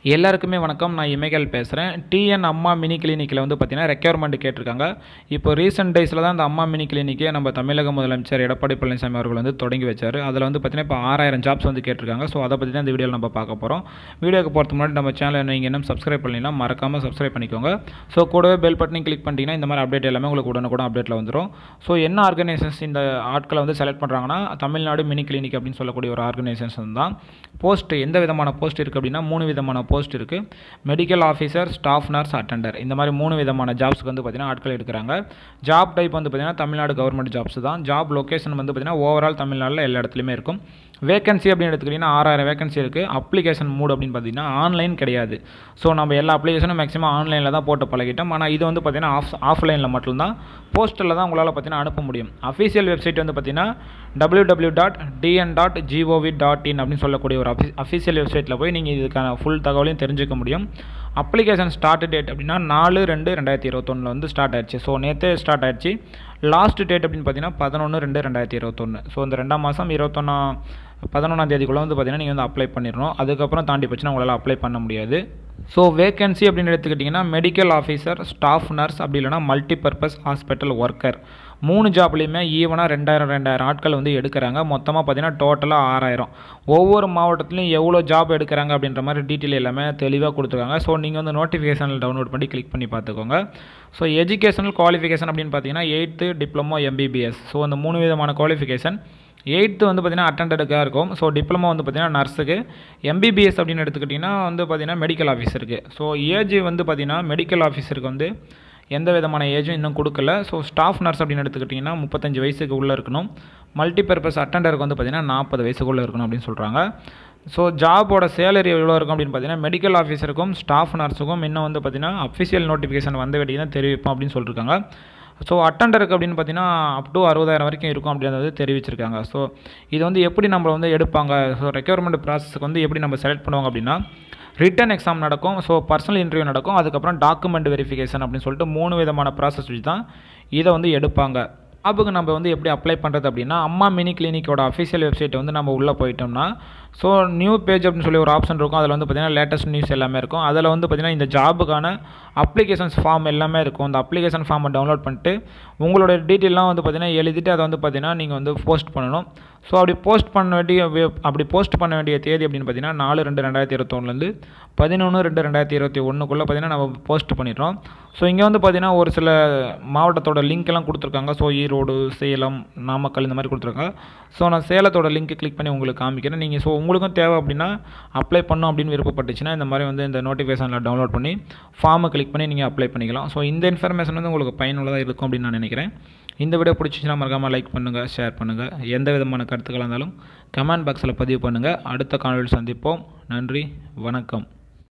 எல்லாருக்குமே வணக்கம் நான் இமைகள் பேசுகிறேன் டிஎன் அம்மா மினி கிளினிக்கில் வந்து பார்த்தீங்கன்னா ரெக்யர்மெண்ட் கேட்டிருக்காங்க இப்போ ரீசெண்ட் டேஸில் தான் இந்த அம்மா மினி கிளினிக்கே நம்ம தமிழக முதலமைச்சர் எடப்பாடி பழனிசாமி அவர்கள் வந்து தொடங்கி வச்சார் அதில் வந்து பார்த்தீங்கன்னா இப்போ ஆறாயிரம் ஜாப்ஸ் வந்து கேட்டிருக்காங்க ஸோ அதை பற்றி தான் இந்த வீடியோவில் நம்ம பார்க்க போகிறோம் வீடியோக்கு போகிறதுக்கு முன்னாடி நம்ம சேனலை நீங்கள் இன்னும் சப்ஸ்கிரைப் பண்ணலாம் மறக்காமல் சப்ஸ்கிரைப் பண்ணிக்கோங்க ஸோ கூடவே பெல் பட்டனையும் கிளிக் பண்ணிட்டீங்கன்னா இந்த மாதிரி அப்டேட் எல்லாமே உங்களுக்கு உடனுக்குடன் அப்டேட்டில் வந்துடும் ஸோ என்ன ஆர்கனைசேஷன்ஸ் இந்த ஆட்களை வந்து செலக்ட் பண்ணுறாங்கன்னா தமிழ்நாடு மினி கிளினிக் அப்படின்னு சொல்லக்கூடிய ஒரு ஆர்கனைசேஷன் தான் போஸ்ட் எந்த விதமான போஸ்ட் இருக்குது அப்படின்னா மூணு விதமான போஸ்ட் இருக்குது medical officer staff nurse attender இந்த மாதிரி மூணு விதமான ஜாப்ஸ்க்கு வந்து பார்த்தீங்கன்னா ஆட்கள் எடுக்கிறாங்க ஜாப் டைப் வந்து பார்த்தீங்கன்னா தமிழ்நாடு கவர்மெண்ட் ஜாப்ஸ் தான் ஜாப் லொக்கேஷன் வந்து பார்த்தீங்கன்னா ஓவரால் தமிழ்நாட்டில் எல்லா இடத்துலையுமே இருக்கும் வேகன்சி அப்படின்னு எடுத்துக்கிட்டிங்கன்னா ஆறாயிரம் வேகன்சி இருக்குது அப்ளிகேஷன் மூட் அப்படின்னு பார்த்தீங்கன்னா ஆன்லைன் கிடையாது ஸோ நம்ம எல்லா அப்ளிகேஷனும் மேக்ஸிமம் ஆன்லைனில் தான் போட்டு பழகிட்டோம் ஆனால் இது வந்து பார்த்தீங்கன்னா ஆஃப் ஆஃப்லைனில் மட்டும்தான் போஸ்டரில் தான் உங்களால் பார்த்தீங்கன்னா அனுப்ப முடியும் அஃபீஷியல் வெப்சைட் வந்து பார்த்தீங்கன்னா W W dot TN dot GOV dot in அப்படின்னு சொல்லக்கூடிய ஒரு அஃபி அஃபீஷியல் வெப்சைட்டில் போய் நீங்கள் இதுக்கான ஃபுல் தகவலையும் தெரிஞ்சுக்க முடியும் அப்ளிகேஷன் ஸ்டார்ட் டேட் அப்படின்னா நாலு ரெண்டு ரெண்டாயிரத்தி இருபத்தொன்னில் வந்து ஸ்டார்ட் ஆயிடுச்சு ஸோ நேற்றே ஸ்டார்ட் ஆயிடுச்சு லாஸ்ட் டேட் அப்படின்னு பார்த்தீங்கன்னா பதினொன்று ரெண்டு ரெண்டாயிரத்தி இருபத்தொன்று ஸோ இந்த ரெண்டாம் மாதம் இருபத்தொன்னா பதினொன்றாம் தேதிக்குள்ளே வந்து பார்த்தீங்கன்னா நீங்கள் வந்து அப்ளை பண்ணிடணும் அதுக்கப்புறம் தாண்டி போச்சுன்னா உங்களால் அப்ளை பண்ண முடியாது ஸோ வேகன்சி அப்படின்னு எடுத்துக்கிட்டிங்கன்னா மெடிக்கல் ஆஃபீஸர் ஸ்டாஃப் நர்ஸ் அப்படி இல்லைனா மல்டிபர்பஸ் ஹாஸ்பிட்டல் ஒர்க்கர் மூணு ஜாப்லேயுமே ஈவனாக ரெண்டாயிரம் ரெண்டாயிரம் ஆட்கள் வந்து எடுக்கிறாங்க மொத்தமாக பார்த்தீங்கன்னா டோட்டலாக ஆறாயிரம் ஒவ்வொரு மாவட்டத்துலையும் எவ்வளோ ஜாப் எடுக்கிறாங்க அப்படின்ற மாதிரி டீட்டெயில் எல்லாமே தெளிவாக கொடுத்துருக்காங்க ஸோ நீங்கள் வந்து நோட்டிஃபிகேஷனில் டவுன்லோட் பண்ணி கிளிக் பண்ணி பார்த்துக்கோங்க ஸோ எஜுகேஷனல் குவாலிஃபிகேஷன் அப்படின்னு பார்த்தீங்கன்னா எயித்து டிப்ளமோ எம்பிபிஎஸ் ஸோ அந்த மூணு விதமான குவாலிஃபிகேஷன் எயித்து வந்து பார்த்திங்கன்னா அட்டண்டடுக்காக இருக்கும் ஸோ டிப்ளமோ வந்து பார்த்திங்கன்னா நர்ஸுக்கு எம்பிபிஎஸ் அப்படின்னு எடுத்துக்கிட்டிங்கன்னா வந்து பார்த்திங்கன்னா மெடிக்கல் ஆஃபீஸருக்கு ஸோ ஏஜ் வந்து பார்த்திங்கன்னா மெடிக்கல் ஆஃபீஸருக்கு வந்து எந்த விதமான ஏஜும் இன்னும் கொடுக்கல ஸோ ஸ்டாஃப் நர்ஸ் அப்படின்னு எடுத்துக்கிட்டிங்கன்னா முப்பத்தஞ்சு வயசுக்கு உள்ளே இருக்கணும் மல்டிபர்பஸ் அட்டண்டருக்கு வந்து பார்த்திங்கன்னா நாற்பது வயசுக்குள்ளே இருக்கணும் அப்படின்னு சொல்கிறாங்க ஸோ ஜாபோட சேலரி எவ்வளோ இருக்கும் அப்படின்னு பார்த்தீங்கன்னா மெடிக்கல் ஆஃபீஸருக்கும் ஸ்டாஃப் நர்ஸுக்கும் இன்னும் வந்து பார்த்திங்கன்னா அஃபிஷியல் நோட்டிஃபிகேஷன் வந்த வேண்டிய தான் தெரிவிப்போம் அப்படின்னு சொல்லியிருக்காங்க ஸோ அட்டண்டருக்கு அப்படின்னு பார்த்தீங்கன்னா அப் டு அறுபதாயிரம் வரைக்கும் இருக்கும் அப்படின்றது தெரிவிச்சிருக்காங்க ஸோ இது வந்து எப்படி நம்ம வந்து எடுப்பாங்க ஸோ ரெக்யர்மெண்ட் ப்ராசஸ்க்கு வந்து எப்படி நம்ம செலக்ட் பண்ணுவாங்க அப்படின்னா ரிட்டன் எக்ஸாம் நடக்கும் ஸோ பர்சனல் இன்டர்வியூ நடக்கும் அதுக்கப்புறம் டாக்குமெண்ட் வெரிஃபிகேஷன் அப்படின்னு சொல்லிட்டு மூணு விதமான ப்ராசஸ் வச்சு தான் இதை வந்து எடுப்பாங்க ஜாபுக்கு நம்ம வந்து எப்படி அப்ளை பண்ணுறது அப்படின்னா அம்மா மினி கிளினிக்கோட அஃபிஷியல் வெப்சைட் வந்து நம்ம உள்ளே போயிட்டோம்னா ஸோ நியூ பேஜ் அப்படின்னு சொல்லி ஒரு ஆப்ஷன் இருக்கும் அதில் வந்து பார்த்திங்கன்னா லேட்டஸ்ட் நியூஸ் எல்லாமே இருக்கும் அதில் வந்து பார்த்திங்கன்னா இந்த ஜாபுக்கான அப்ளிகேஷன்ஸ் ஃபார்ம் எல்லாமே இருக்கும் அந்த அப்ளிகேஷன் ஃபார்மை டவுன்லோட் பண்ணிட்டு உங்களோட டீட்டெயிலாம் வந்து பார்த்திங்கன்னா எழுதிட்டு அதை வந்து பார்த்திங்கன்னா நீங்கள் வந்து போஸ்ட் பண்ணணும் ஸோ அப்படி போஸ்ட் பண்ண வேண்டிய அப்படி போஸ்ட் பண்ண வேண்டிய தேதி அப்படின்னு பார்த்தீங்கன்னா நாலு ரெண்டு ரெண்டாயிரத்தி இருபத்தொன்னுலேருந்து பதினொன்று ரெண்டு ரெண்டாயிரத்தி இருபத்தி ஒன்றுக்குள்ளே பார்த்தீங்கன்னா நம்ம போஸ்ட் பண்ணிடுறோம் ஸோ இங்கே வந்து பார்த்தீங்கன்னா ஒரு சில மாவட்டத்தோட லிங்க் எல்லாம் கொடுத்துருக்காங்க ஸோ ஈரோடு சேலம் நாமக்கல் இந்த மாதிரி கொடுத்துருக்காங்க ஸோ நான் சேலத்தோட லிங்க் கிளிக் பண்ணி உங்களுக்கு காமிக்கிறேன் நீங்கள் ஸோ உங்களுக்கும் தேவை அப்படின்னா அப்ளை பண்ணும் அப்படின்னு விருப்பப்பட்டுச்சுன்னா இந்த மாதிரி வந்து இந்த நோட்டிஃபிகேஷனில் டவுன்லோட் பண்ணி ஃபார்மை கிளிக் பண்ணி நீங்கள் அப்ளை பண்ணிக்கலாம் ஸோ இந்த இன்ஃபர்மேஷன் வந்து உங்களுக்கு பயனுள்ளதாக இருக்கும் அப்படின்னு நான் நினைக்கிறேன் இந்த வீடியோ பிடிச்சிச்சுன்னா மறக்காமல் லைக் பண்ணுங்கள் ஷேர் பண்ணுங்கள் எந்த விதமான கருத்துக்களாக இருந்தாலும் கமெண்ட் பாக்ஸில் பதிவு பண்ணுங்கள் அடுத்த காணொலியில் சந்திப்போம் நன்றி வணக்கம்